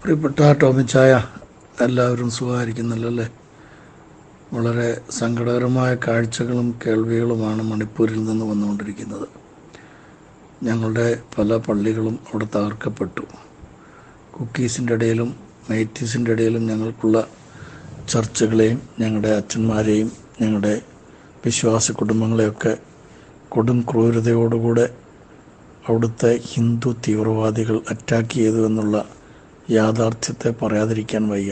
പ്രിയപ്പെട്ട ടോമിച്ചായ എല്ലാവരും സുഖമായിരിക്കുന്നല്ലോ അല്ലേ വളരെ സങ്കടകരമായ കാഴ്ചകളും കേൾവികളുമാണ് മണിപ്പൂരിൽ നിന്ന് വന്നുകൊണ്ടിരിക്കുന്നത് ഞങ്ങളുടെ പല പള്ളികളും അവിടെ തകർക്കപ്പെട്ടു കുക്കീസിൻ്റെ ഇടയിലും മെയ്റ്റീസിൻ്റെ ഇടയിലും ഞങ്ങൾക്കുള്ള ചർച്ചകളെയും ഞങ്ങളുടെ അച്ഛന്മാരെയും ഞങ്ങളുടെ വിശ്വാസ കുടുംബങ്ങളെയൊക്കെ കൊടും ക്രൂരതയോടുകൂടെ അവിടുത്തെ ഹിന്ദു തീവ്രവാദികൾ അറ്റാക്ക് ചെയ്തു എന്നുള്ള യാഥാർത്ഥ്യത്തെ പറയാതിരിക്കാൻ വയ്യ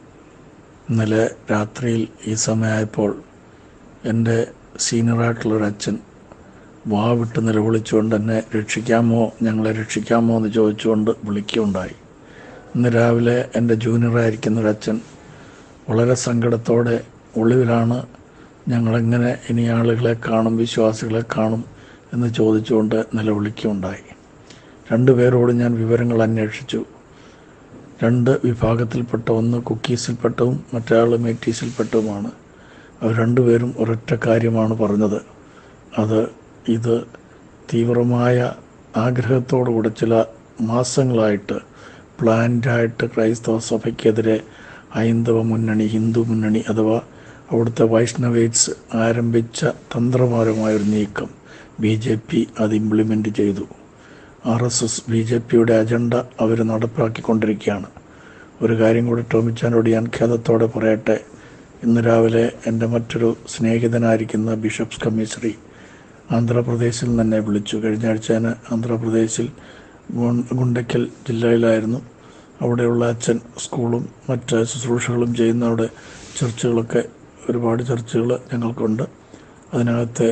ഇന്നലെ രാത്രിയിൽ ഈ സമയമായപ്പോൾ എൻ്റെ സീനിയറായിട്ടുള്ളൊരു അച്ഛൻ വാ വിട്ട് നിലവിളിച്ചുകൊണ്ട് എന്നെ രക്ഷിക്കാമോ ഞങ്ങളെ രക്ഷിക്കാമോ എന്ന് ചോദിച്ചുകൊണ്ട് വിളിക്കുകയുണ്ടായി ഇന്ന് രാവിലെ എൻ്റെ ജൂനിയറായിരിക്കുന്ന ഒരു അച്ഛൻ വളരെ സങ്കടത്തോടെ ഒളിവിലാണ് ഞങ്ങളെങ്ങനെ ഇനി ആളുകളെ കാണും വിശ്വാസികളെ കാണും എന്ന് ചോദിച്ചുകൊണ്ട് നിലവിളിക്കുകയുണ്ടായി രണ്ടുപേരോട് ഞാൻ വിവരങ്ങൾ അന്വേഷിച്ചു രണ്ട് വിഭാഗത്തിൽപ്പെട്ട ഒന്ന് കുക്കീസിൽപ്പെട്ടതും മറ്റൊരാൾ മേറ്റീസിൽപ്പെട്ടതുമാണ് അവർ രണ്ടുപേരും ഒരൊറ്റ കാര്യമാണ് പറഞ്ഞത് അത് ഇത് തീവ്രമായ ആഗ്രഹത്തോടുകൂടെ ചില മാസങ്ങളായിട്ട് പ്ലാൻഡായിട്ട് ക്രൈസ്തവ സഭയ്ക്കെതിരെ ഹൈന്ദവ മുന്നണി ഹിന്ദു മുന്നണി അഥവാ അവിടുത്തെ വൈഷ്ണവേറ്റ്സ് ആരംഭിച്ച തന്ത്രപരമായൊരു നീക്കം ബി ജെ പി അത് ഇംപ്ലിമെൻ്റ് ചെയ്തു R S S B J പിയുടെ അജണ്ട അവർ നടപ്പാക്കിക്കൊണ്ടിരിക്കുകയാണ് ഒരു കാര്യം കൂടി ടോമിച്ചാനോട് ഞാൻ ഖേദത്തോടെ പറയട്ടെ ഇന്ന് രാവിലെ എൻ്റെ മറ്റൊരു സ്നേഹിതനായിരിക്കുന്ന ബിഷപ്സ് കമ്മീഷറി ആന്ധ്രാപ്രദേശിൽ നിന്ന് എന്നെ വിളിച്ചു കഴിഞ്ഞ ആഴ്ച ഞാൻ ആന്ധ്രാപ്രദേശിൽ ഗുൺ- ഗുണ്ടയ്ക്കൽ ജില്ലയിലായിരുന്നു അവിടെയുള്ള അച്ഛൻ സ്കൂളും മറ്റ് ശുശ്രൂഷകളും ചെയ്യുന്ന അവിടെ ചർച്ചുകളൊക്കെ ഒരുപാട് ചർച്ചുകൾ ഞങ്ങൾക്കുണ്ട് അതിനകത്തെ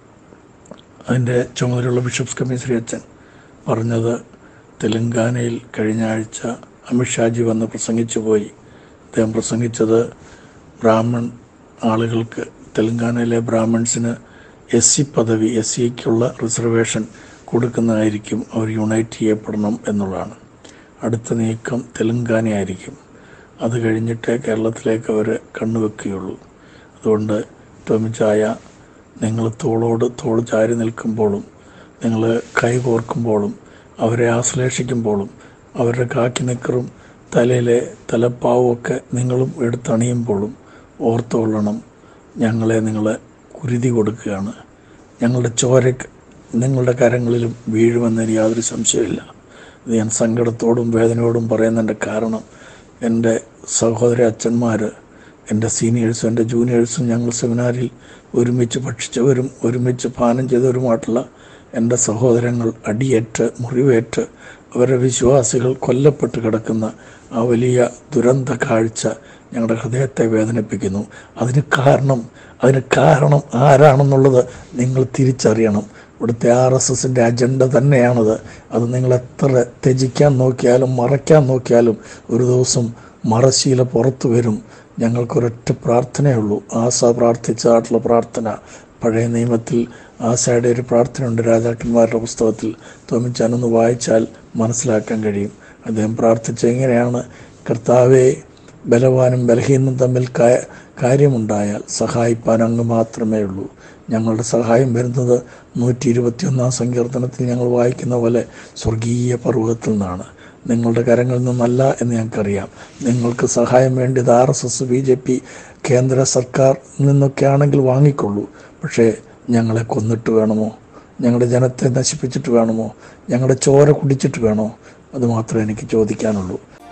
അതിൻ്റെ ചുമതലയുള്ള ബിഷപ്സ് കമ്മീഷറി അച്ഛൻ പറഞ്ഞത് തെലങ്കാനയിൽ കഴിഞ്ഞ ആഴ്ച അമിത്ഷാജി വന്ന് പ്രസംഗിച്ചു പോയി അദ്ദേഹം പ്രസംഗിച്ചത് ബ്രാഹ്മൺ ആളുകൾക്ക് തെലങ്കാനയിലെ ബ്രാഹ്മൺസിന് എസ് സി പദവി എസ് സിക്കുള്ള റിസർവേഷൻ കൊടുക്കുന്നതായിരിക്കും അവർ യുണൈറ്റ് ചെയ്യപ്പെടണം എന്നുള്ളതാണ് അടുത്ത നീക്കം തെലങ്കാനയായിരിക്കും അത് കഴിഞ്ഞിട്ടേ കേരളത്തിലേക്ക് അവർ കണ്ണുവെക്കുകയുള്ളൂ അതുകൊണ്ട് ടോമിച്ചായ നിങ്ങൾ തോളോട് തോൾ ചാരി നിൽക്കുമ്പോഴും നിങ്ങൾ കൈ കോർക്കുമ്പോഴും അവരെ ആശ്ലേഷിക്കുമ്പോഴും അവരുടെ കാക്കി നിക്കറും തലയിലെ തലപ്പാവും ഒക്കെ നിങ്ങളും എടുത്തണിയുമ്പോഴും ഓർത്തുകൊള്ളണം ഞങ്ങളെ നിങ്ങൾ കുരുതി കൊടുക്കുകയാണ് ഞങ്ങളുടെ ചോര നിങ്ങളുടെ കരങ്ങളിലും വീഴുമെന്നതിന് യാതൊരു സംശയമില്ല ഇത് ഞാൻ സങ്കടത്തോടും വേദനയോടും പറയുന്നതിൻ്റെ കാരണം എൻ്റെ സഹോദര അച്ഛന്മാർ എൻ്റെ സീനിയേഴ്സും എൻ്റെ ജൂനിയേഴ്സും ഞങ്ങൾ സെമിനാരിൽ ഒരുമിച്ച് ഭക്ഷിച്ചവരും ഒരുമിച്ച് പാനം ചെയ്തവരുമായിട്ടുള്ള എൻ്റെ സഹോദരങ്ങൾ അടിയേറ്റ് മുറിവേറ്റ് അവരുടെ വിശ്വാസികൾ കൊല്ലപ്പെട്ട് കിടക്കുന്ന ആ വലിയ ദുരന്ത കാഴ്ച ഞങ്ങളുടെ ഹൃദയത്തെ വേദനിപ്പിക്കുന്നു അതിന് കാരണം അതിന് കാരണം ആരാണെന്നുള്ളത് നിങ്ങൾ തിരിച്ചറിയണം ഇവിടുത്തെ ആർ എസ് എസിൻ്റെ അജണ്ട തന്നെയാണത് അത് നിങ്ങൾ എത്ര ത്യജിക്കാൻ നോക്കിയാലും മറയ്ക്കാൻ നോക്കിയാലും ഒരു ദിവസം മറശീല പുറത്തു വരും ഞങ്ങൾക്കൊരൊറ്റ പ്രാർത്ഥനയുള്ളൂ ആശ പ്രാർത്ഥിച്ചതായിട്ടുള്ള പ്രാർത്ഥന പഴയ നിയമത്തിൽ ആശയുടെ ഒരു പ്രാർത്ഥനയുണ്ട് രാജാക്കന്മാരുടെ പുസ്തകത്തിൽ തോമിച്ചാനൊന്ന് വായിച്ചാൽ മനസ്സിലാക്കാൻ കഴിയും അദ്ദേഹം പ്രാർത്ഥിച്ച എങ്ങനെയാണ് കർത്താവെ ബലവാനും ബലഹീനും തമ്മിൽ കാ- കാര്യമുണ്ടായാൽ സഹായിപ്പാൻ അങ്ങ് മാത്രമേ ഉള്ളൂ ഞങ്ങളുടെ സഹായം വരുന്നത് നൂറ്റി ഇരുപത്തിയൊന്നാം സങ്കീർത്തനത്തിൽ ഞങ്ങൾ വായിക്കുന്ന പോലെ സ്വർഗീയ പർവ്വതത്തിൽ നിന്നാണ് നിങ്ങളുടെ കരങ്ങളിൽ നിന്നല്ല എന്ന് ഞങ്ങൾക്കറിയാം നിങ്ങൾക്ക് സഹായം വേണ്ടിയത് R S S B J P കേന്ദ്ര സർക്കാർ നിന്നൊക്കെ ആണെങ്കിൽ വാങ്ങിക്കൊള്ളൂ പക്ഷേ ഞങ്ങളെ കൊന്നിട്ട് വേണമോ ഞങ്ങളുടെ ജനത്തെ നശിപ്പിച്ചിട്ട് വേണമോ ഞങ്ങളുടെ ചോര കുടിച്ചിട്ട് വേണോ അത് മാത്രമേ എനിക്ക് ചോദിക്കാനുള്ളൂ